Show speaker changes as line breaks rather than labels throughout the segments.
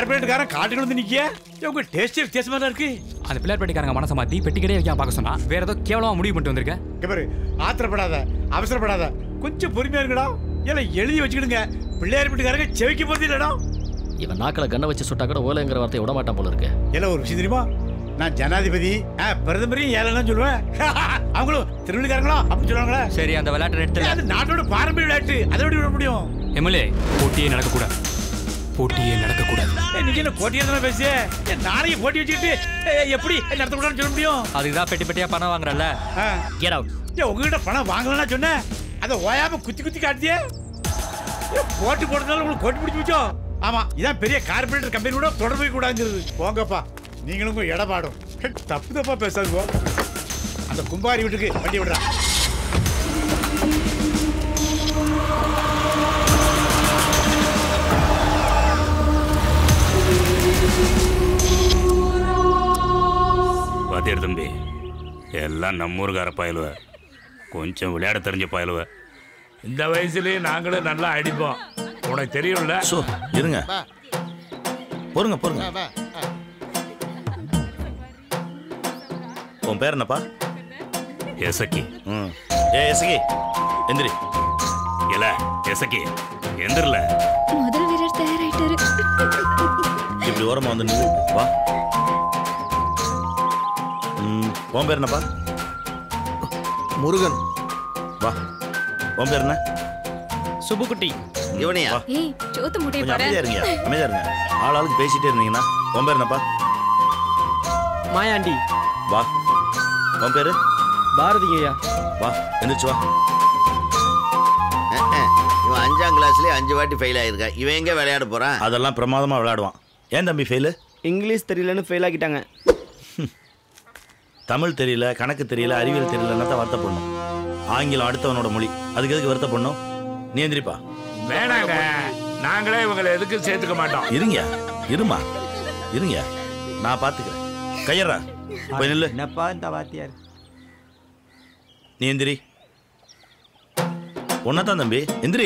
கார்பரேட்காரன் காட்டுக்கு வந்து நிக்கிய உங்க டேஸ்டே வித்தியாசமா தான் இருக்கு
அந்த பிள்ளையார்பட்டிக்காரங்க மனசை மாத்தி பெட்டி கடையே வைக்காம பார்க்க சொன்னா வேற ஏதோ கேவலமா முடிவு பண்ணிட்டு வந்திருக்க
இங்க பாரு ஆத்திரப்படாத அவசரப்படாத கொஞ்சம் பொறுமையா இருக்கடா ஏல எழுதி வச்சுக்கிடுங்க பிள்ளையார் வீட்டுக்காரங்க செவிக்க போறது இல்லடா
இவன் நாக்கில் கண்ணை வச்சு சுட்டா கூட ஓலைங்கிற வார்த்தையை விட மாட்டான் போல இருக்கு
ஏல ஒரு விஷயம் தெரியுமா நான் ஜனாதிபதி ஆ, பிரதமரையும் ஏழை சொல்லுவேன் அவங்களும் திருவள்ளுக்காரங்களா அப்படி சொல்லுவாங்களா
சரி அந்த விளையாட்டை எடுத்து
அது நாட்டோட பாரம்பரிய விளையாட்டு அதை எப்படி விட முடியும்
எம்எல்ஏ போட்டியே நடக்கக்கூடாது போட்டியே நடக்கக்கூடாது
ஏய், நீங்க என்ன போட்டியா தானே பேசிய நாளைக்கு போட்டி வச்சுக்கிட்டு ஏய், எப்படி நடத்தக்கூடாதுன்னு சொல்ல முடியும்
அதுக்கு தான் பெட்டி பெட்டியா பணம் வாங்குறல்ல
ஆ.
கெட் அவுட்
ஏன் உங்ககிட்ட பணம் வாங்கலன்னா சொன்னேன் அதை ஓயாம குத்தி குத்தி காட்டியே ஏன் போட்டி போட்டதால உங்களுக்கு கோட்டி பிடிச்சி வச்சோம் ஆமா இதான் பெரிய கார்பரேட்டர் கம்பெனி கூட தொடர்பு கூடாங்கிறது போங்கப்பா நீங்களும் உங்க இடபாடும் தப்பு தப்பா பேசாதுங்க அந்த கும்பாரி வீட்டுக்கு வண்டி விடுறா
வாத்தியார் தம்பி எல்லாம் நம்ம ஊருக்கார பயலுவ கொஞ்சம் விளையாட தெரிஞ்ச பயலுவ
இந்த வயசுலயே நாங்களும் நல்லா அடிப்போம் உனக்கு தெரியும்ல
சோ இருங்க பொறுங்க பொறுங்க உன் பேர் என்னப்பா
எசக்கி
ம் ஏ எசகி எந்திரி
இல்ல எசக்கி எந்திரல
முதல் வீரர் தயாராயிட்டாரு
இப்படி ஓரமா வந்து நில்லு வா ம் உன் பேர் என்னப்பா
முருகன்
வா உன் பேர் என்ன
சுபுக்குட்டி
இவனையா
வா
ஏய் சோத்து முட்டையை
கொஞ்சம்
பாரு
அமைதியா இருங்க அமைதியா இருங்க ஆள் ஆளுக்கு பேசிட்டே இருந்தீங்கன்னா உன் பேர் என்னப்பா
மாயாண்டி
வா உன் பேரு
பாரதி ஐயா
வா எந்திரிச்சு வா
இவன் அஞ்சாம் கிளாஸ்லயே அஞ்சு வாட்டி ஃபெயில் ஆயிருக்கான் இவன் எங்க விளையாட போறான்
அதெல்லாம் பிரமாதமா விளையாடுவான் ஏன் தம்பி ஃபெயிலு
இங்கிலீஷ் தெரியலன்னு ஃபெயில் ஆக்கிட்டாங்க
தமிழ் தெரியல கணக்கு தெரியல அறிவியல் தெரியலன்னா தான் வருத்தப்படணும் ஆங்கிலம் அடுத்தவனோட மொழி அதுக்கு எதுக்கு வருத்தப்படணும் நீ எந்திரிப்பா
வேணாங்க நாங்களே இவங்களை எதுக்கு சேர்த்துக்க மாட்டோம்
இருங்க இருமா இருங்க நான் பார்த்துக்கிறேன் கையறா போய் நில்லு
என்னப்பா இந்த வாத்தியார்
நீ எந்திரி ஒன்னதான் தம்பி எந்திரி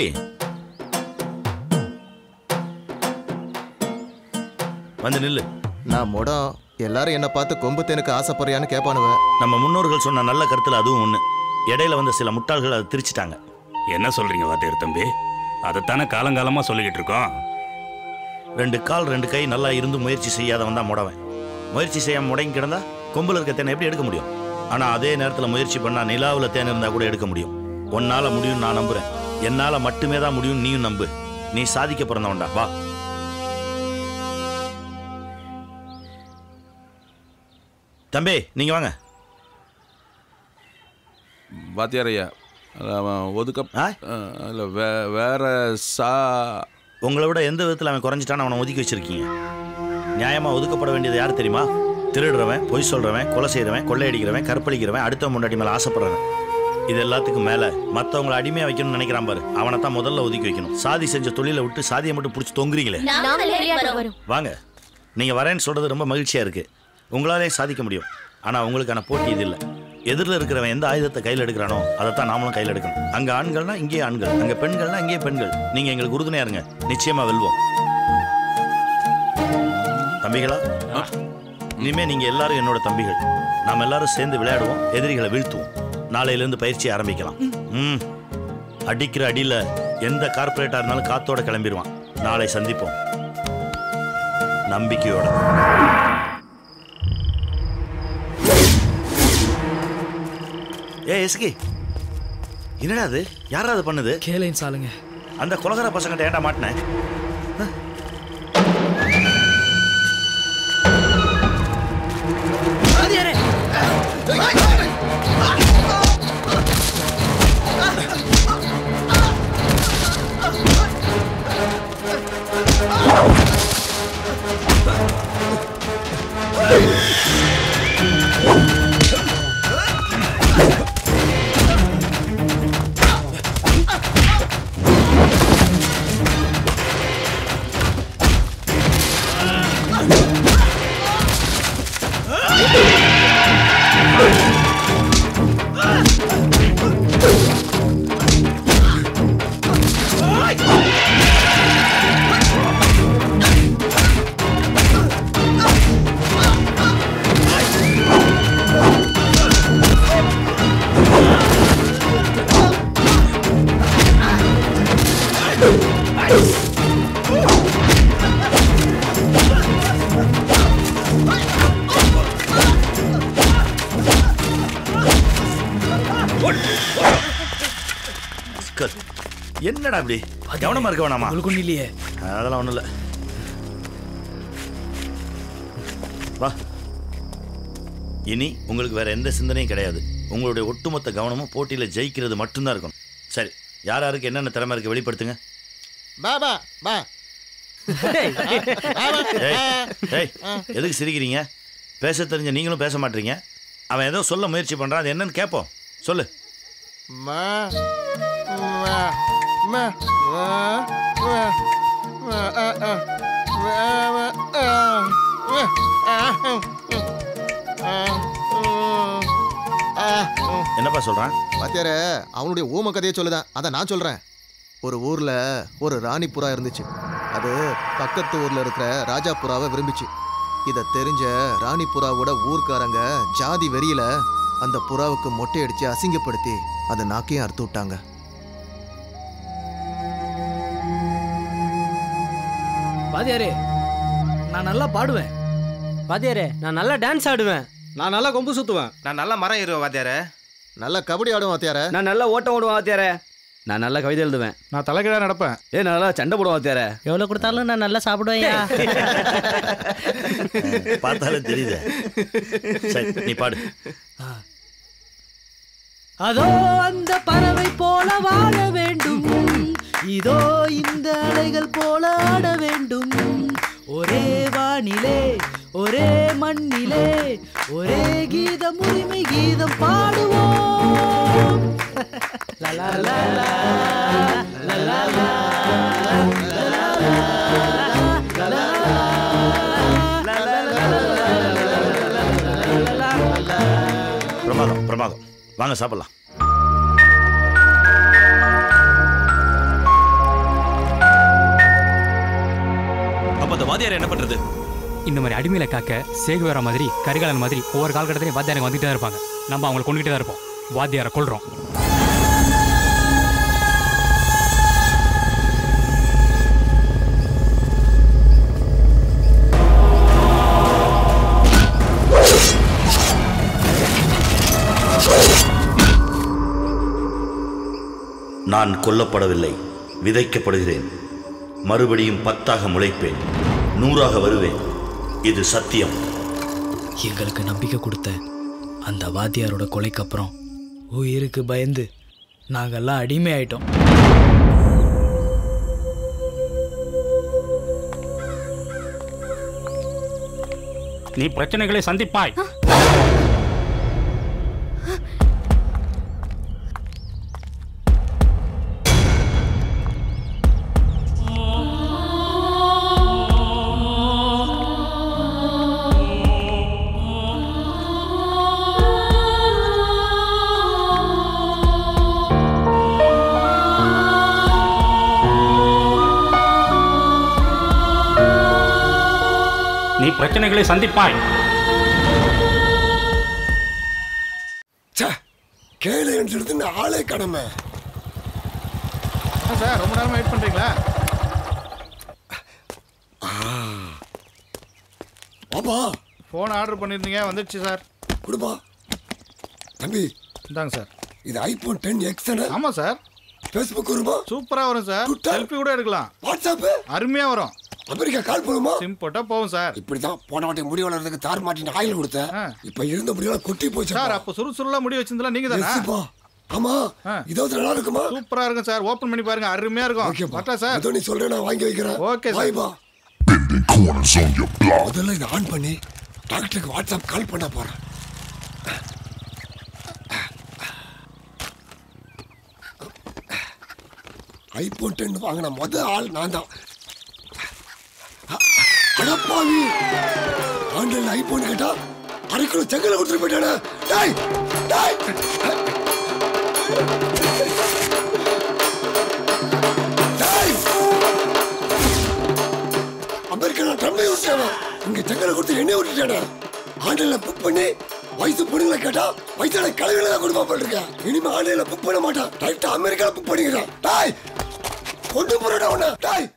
வந்து நில்லு
நான் முடம் எல்லாரும் என்ன பார்த்து கொம்பு தேனுக்கு ஆசைப்படுறியான்னு கேட்பானுவேன்
நம்ம முன்னோர்கள் சொன்ன நல்ல கருத்துல அதுவும் ஒண்ணு இடையில வந்த சில முட்டாள்கள் அதை திரிச்சிட்டாங்க
என்ன சொல்றீங்க வாத்தியார் தம்பி அதைத்தானே காலங்காலமா சொல்லிக்கிட்டு இருக்கோம்
ரெண்டு கால் ரெண்டு கை நல்லா இருந்து முயற்சி செய்யாதவன் தான் முடவன் முயற்சி செய்யாம முடங்கி கிடந்தா கொம்புல இருக்க தேனை எப்படி எடுக்க முடியும் ஆனா அதே நேரத்துல முயற்சி பண்ணா நிலாவுல தேன் இருந்தா கூட எடுக்க முடியும் உன்னால முடியும் நான் நம்புறேன் என்னால மட்டுமே தான் முடியும் நீயும் நம்பு நீ சாதிக்க பிறந்தவன்டா வா தம்பி நீங்க வாங்க
வாத்தியார் ஐயா அவன் ஒதுக்க
ஆ?
இல்லை வே வேற சா
உங்களை விட எந்த விதத்தில் அவன் குறைஞ்சிட்டான்னு அவனை ஒதுக்கி வச்சிருக்கீங்க நியாயமா ஒதுக்கப்பட வேண்டியது யார் தெரியுமா திருடுறவன் பொய் சொல்றவன் கொலை செய்கிறவன் கொள்ளையடிக்கிறவன் கற்பழிக்கிறவன் அடுத்த முன்னாடி மேலே ஆசைப்படுறவன் இது எல்லாத்துக்கும் மேலே மற்றவங்களை அடிமையாக வைக்கணும்னு நினைக்கிறான் பாரு அவனை தான் முதல்ல ஒதுக்கி வைக்கணும் சாதி செஞ்ச தொழிலை விட்டு சாதியை மட்டும் பிடிச்சி தொங்குறீங்களே
நாம விளையாட வரும்
வாங்க நீங்கள் வரேன்னு சொல்கிறது ரொம்ப மகிழ்ச்சியாக இருக்குது உங்களாலே சாதிக்க முடியும் ஆனால் உங்களுக்கான போட்டி இது இல்லை எதிரில் இருக்கிறவன் எந்த ஆயுதத்தை கையில் எடுக்கிறானோ அதைத்தான் நாமளும் கையில் எடுக்கணும் அங்கே ஆண்கள்னா இங்கேயே ஆண்கள் அங்கே பெண்கள்னா இங்கேயே பெண்கள் நீங்கள் எங்களுக்கு உறுதுணையா இருங்க நிச்சயமாக வெல்வோம் தம்பிகளா இனிமே நீங்க எல்லாரும் என்னோட தம்பிகள் நாம் எல்லாரும் சேர்ந்து விளையாடுவோம் எதிரிகளை வீழ்த்துவோம் நாளையிலேருந்து பயிற்சி ஆரம்பிக்கலாம் ம் அடிக்கிற அடியில எந்த கார்ப்பரேட்டா இருந்தாலும் காத்தோட கிளம்பிடுவான் நாளை சந்திப்போம் நம்பிக்கையோட ஏ எஸ்கி என்னடா அது யாரா அது பண்ணுது
கேளைன்னு சாலுங்க
அந்த கொலகார பசங்கிட்ட ஏன்டா மாட்டினேன் அஸ்கர், என்னடா இப்படி கவனமா இருக்க வேணாமா
உங்களுக்கு ஒன்றும் இல்லையே
அதெல்லாம் ஒண்ணும் இல்ல வா இனி உங்களுக்கு வேற எந்த சிந்தனையும் கிடையாது உங்களுடைய ஒட்டுமொத்த கவனமும் போட்டியில ஜெயிக்கிறது மட்டும்தான் இருக்கணும் சரி யார் யாருக்கு என்னென்ன திறமை இருக்கு வெளிப்படுத்துங்க
பா பா பா
ஏய், ஏய், எதுக்கு சிரிக்கிறீங்க பேச தெரிஞ்ச நீங்களும் பேச மாட்டீங்க அவன் ஏதோ சொல்ல முயற்சி பண்றான் அது என்னன்னு கேட்போம் சொல்லு
மா மா மா மா மா மா ஆ ஆ மா மா ஆ மா ஆ ஆ ஆ
என்னப்பா சொல்றான்
வாத்தியார அவனுடைய ஊம கதையை சொல்லுதான் அதை நான் சொல்றேன் ஒரு ஊர்ல ஒரு ராணி புறா இருந்துச்சு அது பக்கத்து ஊர்ல இருக்கிற ராஜா புறாவை விரும்பிச்சு இத தெரிஞ்ச ராணி புறாவோட ஊர்க்காரங்க ஜாதி வெறியில அந்த புறாவுக்கு மொட்டை அடிச்சு அசிங்கப்படுத்தி அதை நாக்கையும் அறுத்து விட்டாங்க
வாத்தியாரே நான் நல்லா பாடுவேன்
வாத்தியாரே நான் நல்லா டான்ஸ் ஆடுவேன்
நான் நல்லா கொம்பு சுத்துவேன்
நான் நல்லா மரம் ஏறுவேன் வாத்தியாரே
நல்லா கபடி ஆடுவோம் வாத்தியார
நான் நல்லா ஓட்டம் ஓடுவேன் வாத்தியாரே நான் நல்லா கவிதை எழுதுவேன்
நான் தலைக்கீழா நடப்பேன்
ஏ நான் நல்லா சண்டை போடுவேன் வாத்தியாரே
எவ்வளோ கொடுத்தாலும் நான் நல்லா சாப்பிடுவேன்
பார்த்தாலே தெரியுது சரி நீ பாடு
அதோ அந்த பறவை போல வாழ வேண்டும் இதோ இந்த அலைகள் போல ஆட வேண்டும் ஒரே வானிலே ஒரே மண்ணிலே ஒரே கீதம் உரிமை கீதம் பாடுவோம் லா, லா, லா, லா, லா, லா, லா, லா, லா, லா, லா,
பிரமாதம் பிரமாதம் வாங்க சாப்பிடலாம்
அப்ப அந்த வாத்தியார் என்ன பண்றது இந்த மாதிரி அடிமையில காக்க சேகுவேரா மாதிரி கரிகாலன் மாதிரி ஒவ்வொரு காலகட்டத்திலையும் வாத்தியாரங்க வந்துட்டே தான் இருப்பாங்க நம்ம அவங்களை கொண்டுகிட்டே தான் இருப்போம் வாத்தியாரை கொள்றோம்
நான் கொல்லப்படவில்லை விதைக்கப்படுகிறேன் மறுபடியும் பத்தாக முளைப்பேன் நூறாக வருவேன் இது சத்தியம்
எங்களுக்கு நம்பிக்கை கொடுத்த அந்த வாத்தியாரோட கொலைக்கு அப்புறம் உயிருக்கு பயந்து நாங்கெல்லாம் அடிமை ஆயிட்டோம்
நீ பிரச்சனைகளை சந்திப்பாய் நீ பிரச்சனைகளை சந்திப்பாய்
கேளுன்னு சொல்லிட்டு இந்த ஆளே கடமை
சார் ரொம்ப நேரம் வெயிட் பண்றீங்களா
பாப்பா
ஃபோன் ஆர்டர் பண்ணியிருந்தீங்க வந்துடுச்சு சார்
கொடுப்பா தம்பி
இந்தாங்க சார்
இது ஐபோன் டென் எக்ஸ்
ஆமா சார்
ஃபேஸ்புக் வருமா
சூப்பரா வரும் சார் செல்ஃபி கூட எடுக்கலாம்
வாட்ஸ்அப்
அருமையா வரும்
அமெரிக்கா கால் பண்ணுமா
சிம் போட்டா போகும் சார்
இப்படிதான் போன வாட்டி முடி வளர்றதுக்கு தார் மாட்டின் ஆயில் கொடுத்தேன் இப்ப இருந்த முடியெல்லாம் கொட்டி போச்சு
சார் அப்ப சுறுசுறுலா முடி வச்சிருந்தா நீங்க தானே
எஸ்ப்பா. ஆமா இதாவது நல்லா இருக்குமா
சூப்பரா இருக்கும் சார் ஓபன் பண்ணி பாருங்க அருமையா இருக்கும் வரட்டா சார்
ஏதோ நீ சொல்ற நான் வாங்கி வைக்கிறேன்
ஓகே சார்
பாய்பா முதல்ல இதை ஆன் பண்ணி டாக்டருக்கு வாட்ஸ்அப் கால் பண்ண போறேன் ஐபோன் டென் வாங்கின முத ஆள் நான் தான் அடப்பாவி ஆன்லைன்ல ஐபோன் கேட்டா அரை கிலோ செங்கல கொடுத்துட்டு போயிட்டானே டேய் டேய் டேய் அமெரிக்கா ட்ரம்ப் விட்டானே இங்க செங்கல கொடுத்து எண்ணெய் விட்டுட்டானே ஆன்லைன்ல புக் பண்ணி வயசு பொண்ணுங்களை கேட்டா வயசான கலவையில தான் கொடுப்பா போட்டிருக்கேன் இனிமே ஆன்லைன்ல புக் பண்ண மாட்டான் டைரக்டா அமெரிக்கால புக் பண்ணிக்கிறேன் டாய் கொண்டு போறடா உன்னை டேய்